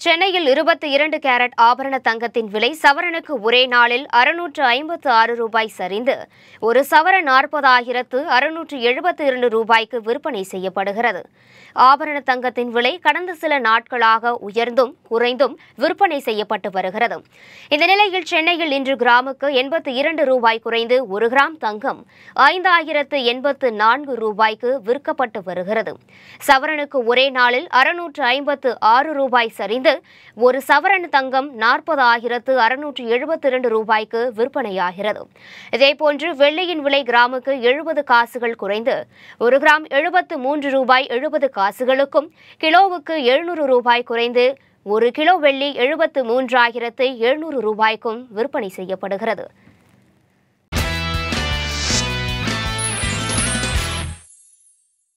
சென்னையில் இருபத்தி இரண்டு கேரட் ஆபரண தங்கத்தின் விலை சவரனுக்கு ஒரே நாளில் அறுநூற்று ஐம்பத்து ஆறு ரூபாய் சரிந்து ஒரு சவரன் நாற்பதாயிரத்து அறுநூற்று எழுபத்தி இரண்டு ரூபாய்க்கு விற்பனை செய்யப்படுகிறது ஆபரண தங்கத்தின் விலை கடந்த சில நாட்களாக உயர்ந்தும் குறைந்தும் விற்பனை செய்யப்பட்டு வருகிறது இந்த நிலையில் சென்னையில் இன்று கிராமுக்கு எண்பத்தி இரண்டு ரூபாய் குறைந்து ஒரு கிராம் தங்கம் ஐந்தாயிரத்து எண்பத்து நான்கு ரூபாய்க்கு விற்கப்பட்டு வருகிறது சவரனுக்கு ஒரே நாளில் அறுநூற்று ஐம்பத்து ஆறு ரூபாய் சரிந்து ஒரு சவரன் தங்கம் நாற்பது ஆயிரத்து அறுநூற்று எழுபத்தி இரண்டு ரூபாய்க்கு விற்பனையாகிறது இதேபோன்று வெள்ளியின் விலை கிராமுக்கு எழுபது காசுகள் குறைந்து ஒரு கிராம் எழுபத்து மூன்று ரூபாய் எழுபது காசுகளுக்கும் கிலோவுக்கு எழுநூறு ரூபாய் குறைந்து ஒரு கிலோ வெள்ளி எழுபத்து மூன்றாயிரத்து எழுநூறு ரூபாய்க்கும் விற்பனை செய்யப்படுகிறது